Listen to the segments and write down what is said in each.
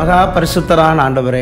மகா பரிசுத்தரான ஆண்டவரே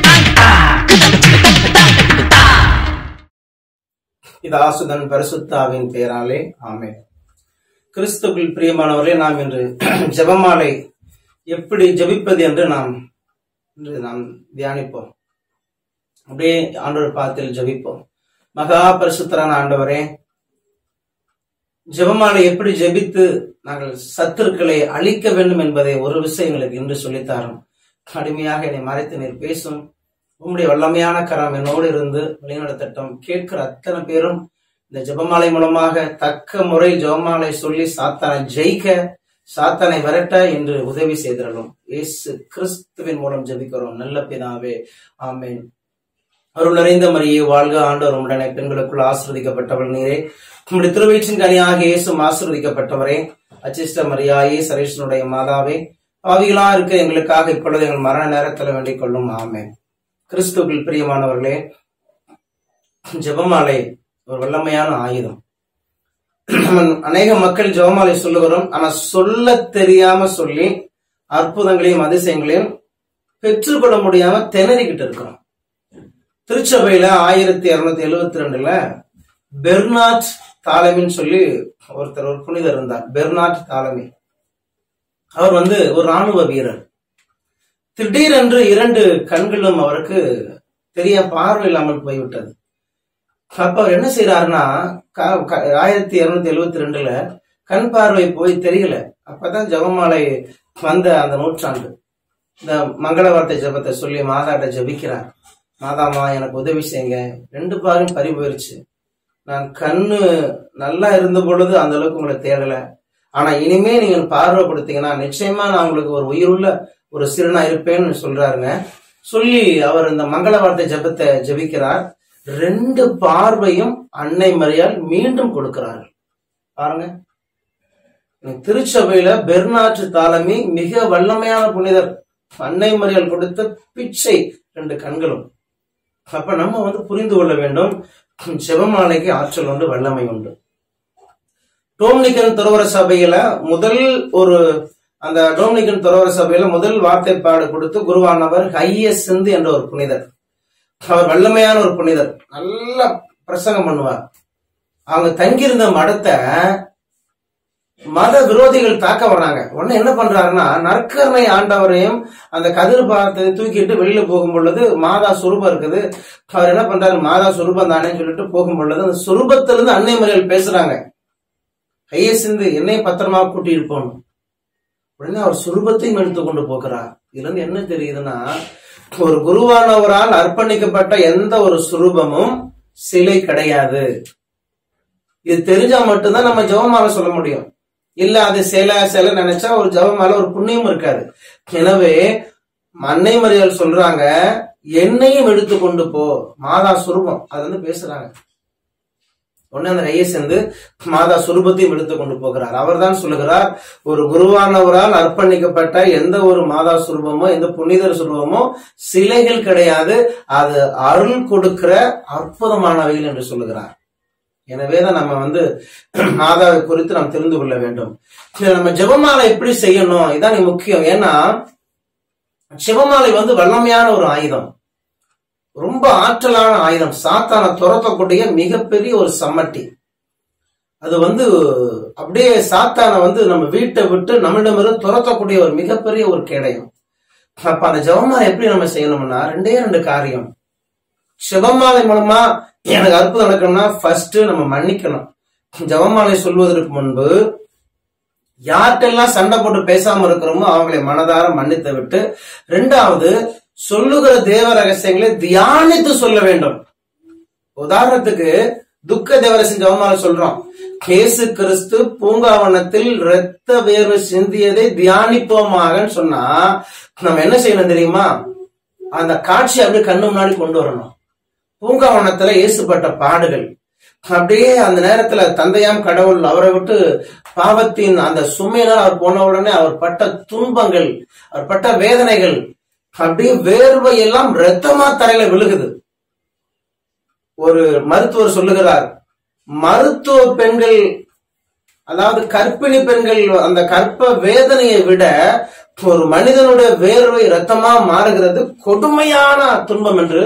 இதாசுதன் பரிசுத்தாவின் பெயராலே ஆமென் கிறிஸ்துவில் பிரியமானவர்களே நாம் இன்று ஜெபமாலை எப்படி ஜெபிப்பது என்று நாம் இன்று நாம் தியானிப்போம் அப்படியே ஆண்டவர் பாத்தில் ஜெபிப்போம் மகா பரிசுத்தரான ஆண்டவரே ஜெபமாலை எப்படி ஜெபித்து நாங்கள் சத்துருக்களை அழிக்க வேண்டும் என்பதை ஒரு விஷயம் எங்களுக்கு இன்று சொல்லித்தாரும் கடுமையாக என்னை மறைத்து நீர் பேசும் உம்முடைய வல்லமையான கரம் என்னோடு இருந்து வழிநடத்தட்டும் கேட்கிற அத்தனை பேரும் இந்த ஜெபமாலை மூலமாக தக்க முறை ஜெபமாலை சொல்லி சாத்தானை ஜெயிக்க சாத்தானை விரட்ட என்று உதவி செய்திடலும் இயேசு கிறிஸ்துவின் மூலம் ஜெபிக்கிறோம் நல்ல பிதாவே ஆமேன் அருள் நிறைந்த மரியே வாழ்க ஆண்டவர் உடனே பெண்களுக்குள் ஆசிர்வதிக்கப்பட்டவள் நீரே உம்முடைய திருவயிற்றின் கனியாக இயேசும் ஆசிர்வதிக்கப்பட்டவரே அச்சிஷ்ட மரியாயே சரேஷனுடைய மாதாவே பாவிகளா இருக்க எங்களுக்காக இப்பொழுது எங்கள் மரண நேரத்தில் வேண்டிக் கொள்ளும் ஆமே கிறிஸ்துவில் பிரியமானவர்களே ஜெபமாலை ஒரு வல்லமையான ஆயுதம் நம்ம அநேக மக்கள் ஜெபமாலை சொல்லுகிறோம் ஆனா சொல்ல தெரியாம சொல்லி அற்புதங்களையும் அதிசயங்களையும் பெற்றுக்கொள்ள முடியாம திணறிக்கிட்டு இருக்கிறோம் திருச்சபையில ஆயிரத்தி இருநூத்தி எழுவத்தி ரெண்டுல பெர்னாட் தாலமின்னு சொல்லி ஒருத்தர் ஒரு புனிதர் இருந்தார் பெர்னாட் தாலமி அவர் வந்து ஒரு ராணுவ வீரர் திடீரென்று இரண்டு கண்களும் அவருக்கு தெரிய பார்வை இல்லாமல் போய்விட்டது அப்ப அவர் என்ன செய்யறாருன்னா க- க- ஆயிரத்தி இருநூத்தி எழுவத்தி ரெண்டுல கண் பார்வை போய் தெரியல அப்பதான் ஜெபமாலை வந்த அந்த நூற்றாண்டு இந்த மங்கள வார்த்தை ஜெபத்தை சொல்லி மாதாட்ட ஜெபிக்கிறார் மாதாமா எனக்கு உதவி செய்யுங்க ரெண்டு பாரும் பறி போயிருச்சு நான் கண்ணு நல்லா இருந்த பொழுது அந்த அளவுக்கு உங்களை தேடல ஆனா இனிமே நீங்க பார்வை கொடுத்தீங்கன்னா நிச்சயமா நான் உங்களுக்கு ஒரு உயிருள்ள ஒரு சிறுனா இருப்பேன்னு சொல்றாருங்க சொல்லி அவர் இந்த மங்கள வார்த்தை ஜெபத்தை ஜெபிக்கிறார் ரெண்டு பார்வையும் அன்னை மரியால் மீண்டும் கொடுக்கிறார்கள் பாருங்க திருச்சபையில பெர்னாற்று தாலமி மிக வல்லமையான புனிதர் அன்னை மரியால் கொடுத்த பிச்சை ரெண்டு கண்களும் அப்ப நம்ம வந்து புரிந்து கொள்ள வேண்டும் ஜெபமாலைக்கு ஆற்றல் உண்டு வல்லமை உண்டு டோம்னிக்கன் துறவர சபையில முதல் ஒரு அந்த டோம்னிக்கன் துறவர சபையில முதல் வார்த்தைப்பாடு கொடுத்து குருவானவர் ஹைய சிந்து என்ற ஒரு புனிதர் அவர் வல்லமையான ஒரு புனிதர் நல்லா பிரசங்கம் பண்ணுவார் அவங்க தங்கியிருந்த மடத்தை மத விரோதிகள் தாக்க வர்றாங்க உடனே என்ன பண்றாருன்னா நற்கரணை ஆண்டவரையும் அந்த கதிர் பாகத்தை தூக்கிட்டு வெளியில போகும் பொழுது மாதா சுரூபம் இருக்குது அவர் என்ன பண்றாரு மாதா சுரூபம் தானேன்னு சொல்லிட்டு போகும் பொழுது அந்த சுரூபத்திலிருந்து அன்னை முறையில் பேசுறாங்க கையை சிந்து என்னையும் பத்திரமா கூட்டிட்டு போகணும் உடனே அவர் சுரூபத்தையும் எடுத்து கொண்டு போகிறார் இதுல இருந்து என்ன தெரியுதுன்னா ஒரு குருவானவரால் அர்ப்பணிக்கப்பட்ட எந்த ஒரு சுரூபமும் சிலை கிடையாது இது தெரிஞ்சா மட்டும்தான் நம்ம ஜெபமாலை சொல்ல முடியும் இல்ல அது சிலை சிலை நினைச்சா ஒரு ஜெபமாலை ஒரு புண்ணியம் இருக்காது எனவே அன்னை மரியாள் சொல்றாங்க என்னையும் எடுத்து கொண்டு போ மாதா சுரூபம் அது வந்து பேசுறாங்க உடனே அந்த கையை சேர்ந்து மாதா சுரூபத்தையும் எடுத்து கொண்டு போகிறார் அவர்தான் சொல்லுகிறார் ஒரு குருவானவரால் அர்ப்பணிக்கப்பட்ட எந்த ஒரு மாதா சுரூபமோ எந்த புனிதர் சுரூபமோ சிலைகள் கிடையாது அது அருள் கொடுக்கிற அற்புதமானவைகள் என்று சொல்லுகிறார் எனவேதான் நம்ம வந்து மாதாவை குறித்து நாம் தெரிந்து கொள்ள வேண்டும் இதுல நம்ம ஜெபமாலை எப்படி செய்யணும் இதான் முக்கியம் ஏன்னா ஜெபமாலை வந்து வல்லமையான ஒரு ஆயுதம் ரொம்ப ஆற்றலான ஆயுதம் சாத்தான துரத்தக்கூடிய மிகப்பெரிய ஒரு சம்மட்டி அது வந்து அப்படியே சாத்தான வந்து நம்ம வீட்டை விட்டு நம்மிடமிருந்து துரத்தக்கூடிய ஒரு மிகப்பெரிய ஒரு கேடயம் அப்ப அந்த ஜெபமாலை எப்படி நம்ம செய்யணும்னா ரெண்டே ரெண்டு காரியம் ஜெபமாலை மூலமா எனக்கு அற்புதம் நடக்கணும்னா ஃபர்ஸ்ட் நம்ம மன்னிக்கணும் ஜெபமாலை சொல்வதற்கு முன்பு யார்கிட்டெல்லாம் சண்டை போட்டு பேசாம இருக்கிறோமோ அவங்களை மனதார மன்னித்து விட்டு ரெண்டாவது சொல்லுகிற தேவ ரகசியங்களை தியானித்து சொல்ல வேண்டும் உதாரணத்துக்கு துக்க தேவரசின் ஜெபமாலை சொல்றோம் கேசு கிறிஸ்து பூங்காவனத்தில் இரத்த வேர்வை சிந்தியதை தியானிப்போமாகன்னு சொன்னா நம்ம என்ன செய்யணும் தெரியுமா அந்த காட்சி அப்படியே கண்ணு முன்னாடி கொண்டு வரணும் பூங்காவனத்துல இயேசுப்பட்ட பாடுகள் அப்படியே அந்த நேரத்துல தந்தையாம் கடவுள் அவரை விட்டு பாவத்தின் அந்த சுமையினால் அவர் போன உடனே அவர் பட்ட துன்பங்கள் அவர் பட்ட வேதனைகள் அப்படியே வேர்வை எல்லாம் ரத்தமா தரையில விழுகுது ஒரு மருத்துவர் சொல்லுகிறார் மருத்துவ பெண்கள் அதாவது கர்ப்பிணி பெண்கள் அந்த கற்ப வேதனையை விட ஒரு மனிதனுடைய வேர்வை ரத்தமா மாறுகிறது கொடுமையான துன்பம் என்று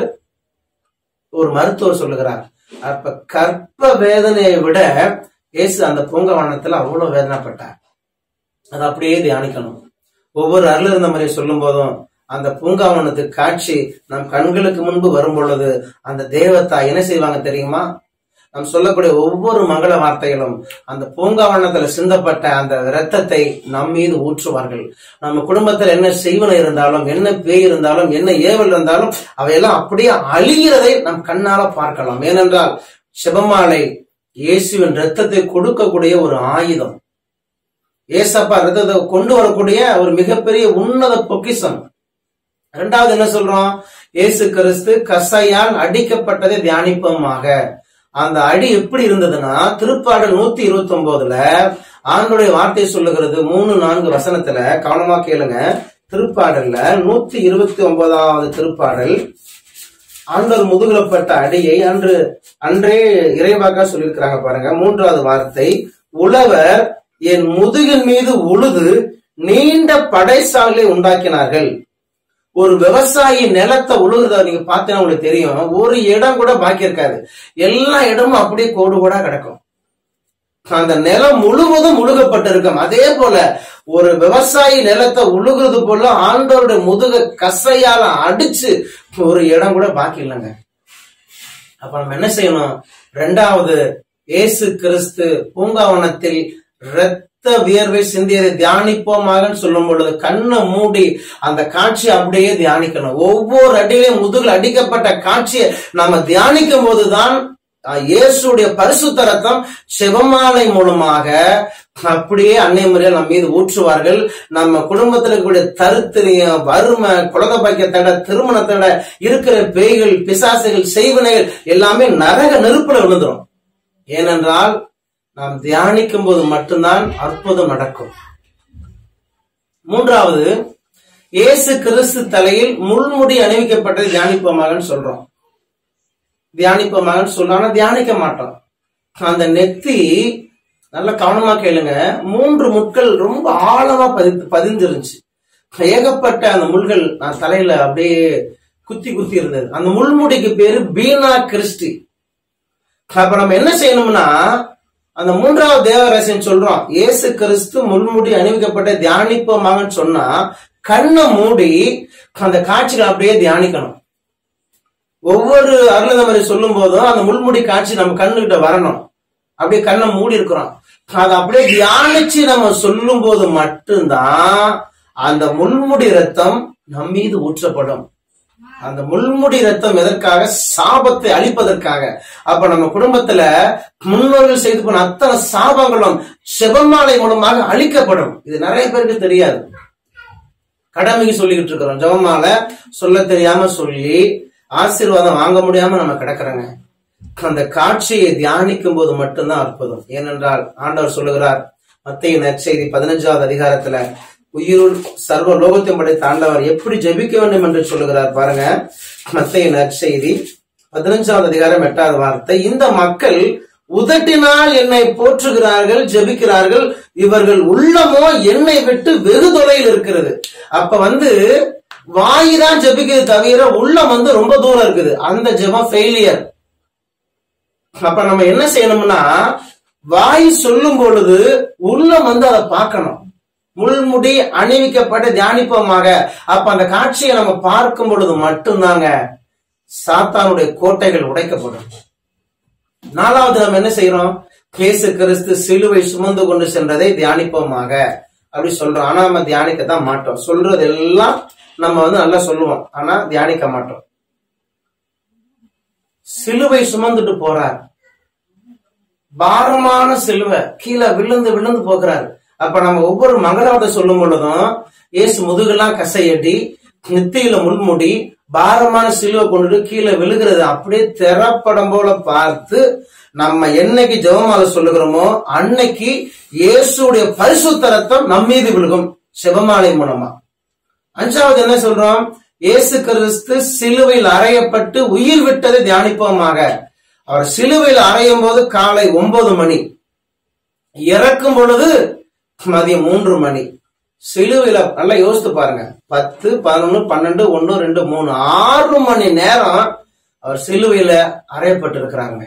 ஒரு மருத்துவர் சொல்லுகிறார் அப்ப கற்ப வேதனையை விட இயேசு அந்த பூங்கவனத்துல அவ்வளவு வேதனைப்பட்டார் அதை அப்படியே தியானிக்கணும் ஒவ்வொரு அருள் இருந்த மாதிரி சொல்லும் போதும் அந்த பூங்காவனத்துக்கு காட்சி நம் கண்களுக்கு முன்பு வரும் பொழுது அந்த தேவத்தா என்ன செய்வாங்க தெரியுமா நாம் சொல்லக்கூடிய ஒவ்வொரு மங்கள வார்த்தைகளும் அந்த பூங்காவனத்துல சிந்தப்பட்ட அந்த இரத்தத்தை நம் மீது ஊற்றுவார்கள் நம்ம குடும்பத்துல என்ன செய்வன இருந்தாலும் என்ன பேய் இருந்தாலும் என்ன ஏவல் இருந்தாலும் அவையெல்லாம் அப்படியே அழிகிறதை நம் கண்ணால பார்க்கலாம் ஏனென்றால் சிவமாலை இயேசுவின் ரத்தத்தை கொடுக்கக்கூடிய ஒரு ஆயுதம் ஏசப்பா ரத்தத்தை கொண்டு வரக்கூடிய ஒரு மிகப்பெரிய உன்னத பொக்கிஷம் இரண்டாவது என்ன சொல்றோம் இயேசு கிறிஸ்து கசையால் அடிக்கப்பட்டதை தியானிப்போமாக அந்த அடி எப்படி இருந்ததுன்னா திருப்பாடல் நூத்தி இருபத்தி ஒன்பதுல ஆண்டுடைய வார்த்தை சொல்லுகிறது மூணு நான்கு வசனத்துல கவனமா கேளுங்க திருப்பாடல்ல நூத்தி இருபத்தி ஒன்பதாவது திருப்பாடல் ஆண்டவர் முதுகுலப்பட்ட அடியை அன்று அன்றே இறைவாக்கா சொல்லியிருக்கிறாங்க பாருங்க மூன்றாவது வார்த்தை உழவர் என் முதுகின் மீது உழுது நீண்ட படைசாலை உண்டாக்கினார்கள் ஒரு விவசாயி நிலத்தை உழுகுறத நீங்க பார்த்தீங்கன்னா உங்களுக்கு தெரியும் ஒரு இடம் கூட பாக்கி இருக்காது எல்லா இடமும் அப்படியே கோடு கோடா கிடக்கும் அந்த நிலம் முழுவதும் உழுகப்பட்டிருக்கும் அதே போல ஒரு விவசாயி நிலத்தை உழுகுறது போல ஆண்டவருடைய முதுக கசையால அடிச்சு ஒரு இடம் கூட பாக்கி இல்லைங்க அப்ப நம்ம என்ன செய்யணும் ரெண்டாவது இயேசு கிறிஸ்து பூங்காவனத்தில் இரத்த வியர்வை சிந்தியதை தியானிப்போமாக சொல்லும் பொழுது கண்ணை மூடி அந்த காட்சியை அப்படியே தியானிக்கணும் ஒவ்வொரு அடியிலையும் முதுகில் அடிக்கப்பட்ட காட்சியை நாம தியானிக்கும் போதுதான் இயேசுடைய பரிசுத்த ரத்தம் சிவமாலை மூலமாக அப்படியே அன்னை முறையில் நம்ம மீது ஊற்றுவார்கள் நம்ம குடும்பத்தில் இருக்கக்கூடிய தருத்திரியம் வறுமை குலக பாக்கியத்தோட திருமணத்தோட இருக்கிற பேய்கள் பிசாசுகள் செய்வினைகள் எல்லாமே நரக நெருப்புல விழுந்துரும் ஏனென்றால் நாம் தியானிக்கும் போது மட்டும்தான் அற்புதம் நடக்கும் மூன்றாவது இயேசு கிறிஸ்து தலையில் முள்முடி அணிவிக்கப்பட்டதை தியானிப்போமாகன்னு சொல்றோம் தியானிப்போமாகன்னு சொல்றோம் தியானிக்க மாட்டோம் அந்த நெத்தி நல்ல கவனமா கேளுங்க மூன்று முட்கள் ரொம்ப ஆழமா பதி பதிஞ்சிருந்துச்சு ஏகப்பட்ட அந்த முள்கள் நான் தலையில அப்படியே குத்தி குத்தி இருந்தது அந்த முள்முடிக்கு பேரு பீனா கிறிஸ்டி அப்ப நம்ம என்ன செய்யணும்னா அந்த மூன்றாவது தேவராசின்னு சொல்றோம் இயேசு கிறிஸ்து முள்முடி அணிவிக்கப்பட்ட தியானிப்போமாகன்னு சொன்னா கண்ணை மூடி அந்த காட்சிகளை அப்படியே தியானிக்கணும் ஒவ்வொரு அருளந்த மாதிரி சொல்லும் போதும் அந்த முள்முடி காட்சி நம்ம கண்ணுகிட்ட வரணும் அப்படியே கண்ணை மூடி இருக்கிறோம் அதை அப்படியே தியானிச்சு நம்ம சொல்லும் போது மட்டும்தான் அந்த முள்முடி ரத்தம் நம் மீது ஊற்றப்படும் அந்த முள்முடி ரத்தம் எதற்காக சாபத்தை அழிப்பதற்காக அப்ப நம்ம குடும்பத்துல முன்னோர்கள் செய்து போன அத்தனை சாபங்களும் செபமாலை மூலமாக அழிக்கப்படும் இது நிறைய பேருக்கு தெரியாது கடமைக்கு சொல்லிக்கிட்டு இருக்கிறோம் ஜபமாலை சொல்ல தெரியாம சொல்லி ஆசீர்வாதம் வாங்க முடியாம நம்ம கிடக்குறோங்க அந்த காட்சியை தியானிக்கும் போது மட்டும்தான் அற்புதம் ஏனென்றால் ஆண்டவர் சொல்லுகிறார் மத்திய நற்செய்தி பதினஞ்சாவது அதிகாரத்துல உயிருள் சர்வ லோகத்தையும் படைத்த ஆண்டவர் எப்படி ஜெபிக்க வேண்டும் என்று சொல்லுகிறார் பாருங்க மத்திய நற்செய்தி பதினஞ்சாவது அதிகாரம் எட்டாவது வார்த்தை இந்த மக்கள் உதட்டினால் என்னை போற்றுகிறார்கள் ஜெபிக்கிறார்கள் இவர்கள் உள்ளமோ என்னை விட்டு வெகு தொலையில் இருக்கிறது அப்ப வந்து வாய் தான் ஜெபிக்கிறது தவிர உள்ளம் வந்து ரொம்ப தூரம் இருக்குது அந்த ஜெபம் ஃபெயிலியர் அப்ப நம்ம என்ன செய்யணும்னா வாய் சொல்லும் பொழுது உள்ளம் வந்து அதை பார்க்கணும் முள்முடி அணிவிக்கப்பட்டு தியானிப்போமாக அப்ப அந்த காட்சியை நம்ம பார்க்கும் பொழுது மட்டும்தாங்க சாத்தானுடைய கோட்டைகள் உடைக்கப்படும் நாலாவது நம்ம என்ன செய்யறோம் கேசு கிறிஸ்து சிலுவை சுமந்து கொண்டு சென்றதை தியானிப்போமாக அப்படி சொல்றோம் ஆனா நம்ம தியானிக்கத்தான் மாட்டோம் சொல்றது எல்லாம் நம்ம வந்து நல்லா சொல்லுவோம் ஆனா தியானிக்க மாட்டோம் சிலுவை சுமந்துட்டு போறார் பாரமான சிலுவை கீழே விழுந்து விழுந்து போகிறார் அப்ப நம்ம ஒவ்வொரு மங்களவாத சொல்லும் பொழுதும் ஏசு முதுகெல்லாம் கசையட்டி நெத்தியில முள்முடி பாரமான சிலுவை கொண்டுட்டு கீழே விழுகிறது அப்படியே திறப்படம் போல பார்த்து நம்ம என்னைக்கு ஜெபமாலை சொல்லுகிறோமோ அன்னைக்கு இயேசுடைய பரிசுத்த ரத்தம் நம் மீது விழுகும் சிவமாலை மூலமா அஞ்சாவது என்ன சொல்றோம் இயேசு கிறிஸ்து சிலுவையில் அறையப்பட்டு உயிர் விட்டதை தியானிப்போமாக அவர் சிலுவையில் அறையும் போது காலை ஒன்பது மணி இறக்கும் பொழுது மதியம் மூன்று மணி சிலுவையில நல்லா யோசித்து பாருங்க பத்து பதினொன்னு பன்னெண்டு ஒன்னு ரெண்டு மூணு ஆறு மணி நேரம் அவர் சிலுவையில அறையப்பட்டிருக்கிறாங்க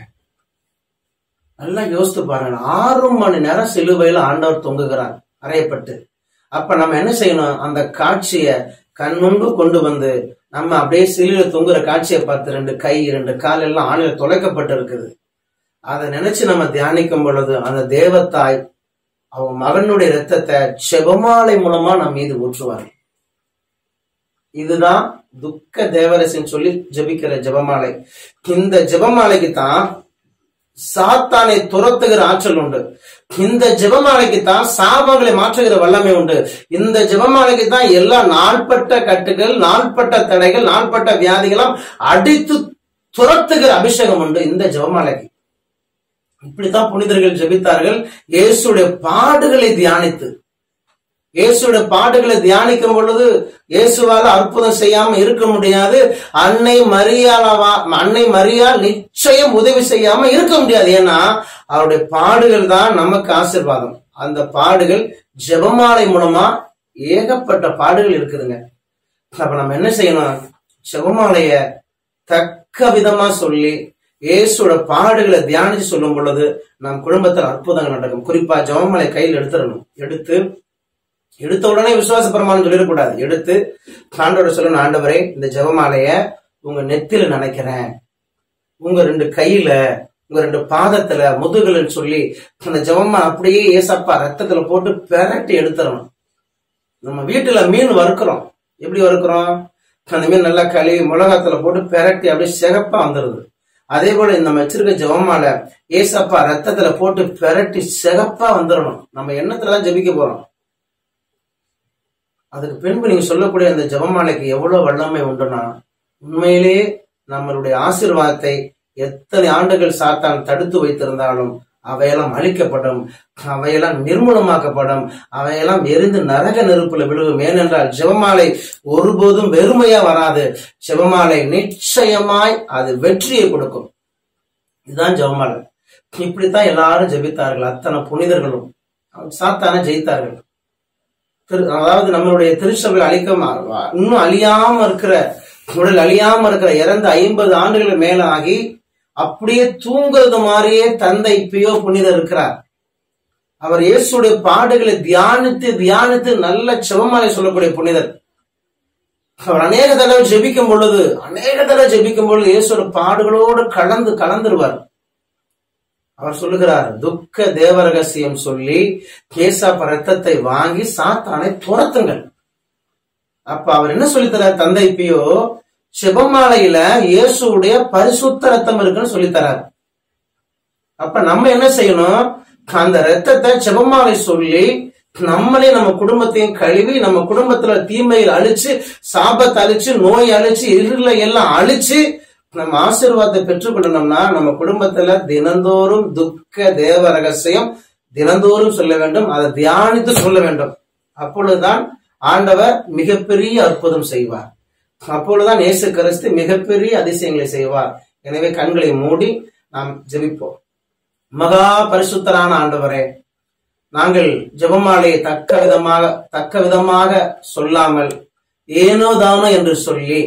நல்லா யோசித்து பாருங்க ஆறு மணி நேரம் சிலுவையில ஆண்டவர் தொங்குகிறார் அறையப்பட்டு அப்ப நம்ம என்ன செய்யணும் அந்த காட்சிய கண்முன்பு கொண்டு வந்து நம்ம அப்படியே சிலுவையில தொங்குற காட்சியை பார்த்து ரெண்டு கை ரெண்டு கால் எல்லாம் ஆணில தொலைக்கப்பட்டு இருக்குது அதை நினைச்சு நம்ம தியானிக்கும் பொழுது அந்த தேவத்தாய் அவன் மகனுடைய ரத்தத்தை செபமாலை மூலமா நம் மீது ஊற்றுவார் இதுதான் துக்க தேவரசின்னு சொல்லி ஜெபிக்கிற ஜெபமாலை இந்த ஜெபமாலைக்கு தான் சாத்தானை துரத்துகிற ஆற்றல் உண்டு இந்த ஜெபமாலைக்கு தான் சாபங்களை மாற்றுகிற வல்லமை உண்டு இந்த ஜெபமாலைக்கு தான் எல்லா நாள்பட்ட கட்டுகள் நாள்பட்ட தடைகள் நாள்பட்ட வியாதிகளும் அடித்து துரத்துகிற அபிஷேகம் உண்டு இந்த ஜெபமாலைக்கு இப்படித்தான் புனிதர்கள் ஜெபித்தார்கள் இயேசுடைய பாடுகளை தியானித்து இயேசுடைய பாடுகளை தியானிக்கும் பொழுது இயேசுவால அற்புதம் செய்யாம இருக்க முடியாது அன்னை மரியாளவா அன்னை மரியாள் நிச்சயம் உதவி செய்யாம இருக்க முடியாது ஏன்னா அவருடைய பாடுகள் தான் நமக்கு ஆசிர்வாதம் அந்த பாடுகள் ஜெபமாலை மூலமா ஏகப்பட்ட பாடுகள் இருக்குதுங்க அப்ப நம்ம என்ன செய்யணும் ஜெபமாலைய தக்க விதமா சொல்லி இயேசுவோட பாடுகளை தியானிச்சு சொல்லும் பொழுது நம் குடும்பத்தில் அற்புதங்கள் நடக்கும் குறிப்பா ஜெபமாலை கையில் எடுத்துடணும் எடுத்து எடுத்த உடனே விசுவாச பிரமாணம் சொல்லிடக்கூடாது எடுத்து ஆண்டோட சொல்லணும் ஆண்டவரே இந்த ஜெபமாலைய உங்க நெத்தில நினைக்கிறேன் உங்க ரெண்டு கையில உங்க ரெண்டு பாதத்துல முதுகுலன்னு சொல்லி அந்த ஜெபமா அப்படியே ஏசப்பா ரத்தத்துல போட்டு பெரட்டி எடுத்துடணும் நம்ம வீட்டுல மீன் வறுக்கிறோம் எப்படி வறுக்கிறோம் அந்த மீன் நல்லா கழுவி மிளகாத்துல போட்டு பெரட்டி அப்படியே சிகப்பா வந்துருது அதே போல நம்ம வச்சிருக்க ஜெபமால ஏசப்பா ரத்தத்துல போட்டு பெரட்டி சிகப்பா வந்துடணும் நம்ம எண்ணத்துலதான் ஜெபிக்க போறோம் அதுக்கு பின்பு நீங்க சொல்லக்கூடிய அந்த ஜெபமாலைக்கு எவ்வளவு வல்லமை உண்டுனா உண்மையிலேயே நம்மளுடைய ஆசீர்வாதத்தை எத்தனை ஆண்டுகள் சாத்தான் தடுத்து வைத்திருந்தாலும் அவையெல்லாம் அழிக்கப்படும் அவையெல்லாம் நிர்மூலமாக்கப்படும் அவையெல்லாம் எரிந்து நரக நெருப்புல விழுகும் ஏனென்றால் ஜெபமாலை ஒருபோதும் வெறுமையா வராது ஜெபமாலை நிச்சயமாய் அது வெற்றியை கொடுக்கும் இதுதான் ஜெபமாலை இப்படித்தான் எல்லாரும் ஜெபித்தார்கள் அத்தனை புனிதர்களும் சாத்தான ஜெயித்தார்கள் திரு- அதாவது நம்மளுடைய திருச்சபை அழிக்க இன்னும் அழியாம இருக்கிற உடல் அழியாம இருக்கிற இறந்த ஐம்பது ஆண்டுகள் மேல ஆகி அப்படியே தூங்குறது மாதிரியே தந்தை பியோ புனிதர் இருக்கிறார் அவர் இயேசுடைய பாடுகளை தியானித்து தியானித்து நல்ல செவமாலை சொல்லக்கூடிய புனிதர் அவர் அநேக தடவை ஜெபிக்கும் பொழுது அநேக தடவை ஜெபிக்கும் பொழுது இயேசுவோட பாடுகளோடு கலந்து கலந்துருவார் அவர் சொல்லுகிறார் துக்க தேவ ரகசியம் சொல்லி கேசாப்ப ரத்தத்தை வாங்கி சாத்தானை துரத்துங்கள் அப்ப அவர் என்ன சொல்லித்தரார் தந்தை பியோ செபமாலையில இயேசுடைய பரிசுத்த ரத்தம் இருக்குன்னு சொல்லித்தரார் அப்ப நம்ம என்ன செய்யணும் அந்த ரத்தத்தை செபமாலை சொல்லி நம்மளே நம்ம குடும்பத்தையும் கழுவி நம்ம குடும்பத்துல தீமையில் அழிச்சு சாபத்தை அழிச்சு நோய் அழிச்சு இருளை எல்லாம் அழிச்சு நம்ம ஆசீர்வாதத்தை பெற்றுக்கொள்ளணும்னா நம்ம குடும்பத்துல தினந்தோறும் துக்க தேவ ரகசியம் தினந்தோறும் சொல்ல வேண்டும் அதை தியானித்து சொல்ல வேண்டும் அப்பொழுதுதான் ஆண்டவர் மிகப்பெரிய அற்புதம் செய்வார் அப்பொழுதுதான் இயேசு கிறிஸ்து மிகப்பெரிய அதிசயங்களை செய்வார் எனவே கண்களை மூடி நாம் ஜெபிப்போம் மகா பரிசுத்தரான ஆண்டவரே நாங்கள் ஜெபமாலையை தக்க விதமாக தக்க விதமாக சொல்லாமல் ஏனோ தானோ என்று சொல்லி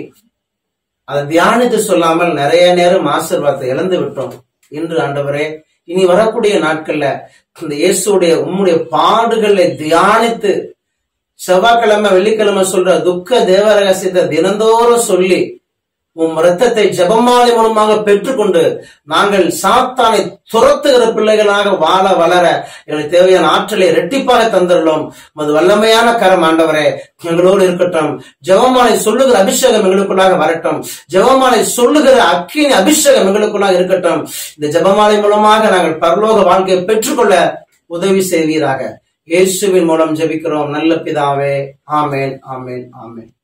அதை தியானித்து சொல்லாமல் நிறைய நேரம் ஆசீர்வாதத்தை இழந்து விட்டோம் இன்று ஆண்டவரே இனி வரக்கூடிய நாட்கள்ல இந்த இயேசுடைய உம்முடைய பாடுகளை தியானித்து செவ்வாய்க்கிழமை வெள்ளிக்கிழமை சொல்ற துக்க தேவ ரகசியத்தை தினந்தோறும் சொல்லி உம் ரத்தத்தை ஜெபமாலை மூலமாக பெற்றுக்கொண்டு நாங்கள் சாத்தானை துரத்துகிற பிள்ளைகளாக வாழ வளர எங்களுக்கு தேவையான ஆற்றலை இரட்டிப்பாக தந்துள்ளோம் மது வல்லமையான கரம் ஆண்டவரே எங்களோடு இருக்கட்டும் ஜெபமாலை சொல்லுகிற அபிஷேகம் எங்களுக்குள்ளாக வரட்டும் ஜெபமாலை சொல்லுகிற அக்கினி அபிஷேகம் எங்களுக்குள்ளாக இருக்கட்டும் இந்த ஜெபமாலை மூலமாக நாங்கள் பரலோக வாழ்க்கையை பெற்றுக்கொள்ள உதவி செய்வீராக இயேசுவின் மூலம் ஜெபிக்கிறோம் நல்ல பிதாவே ஆமேன் ஆமேன் ஆமேன்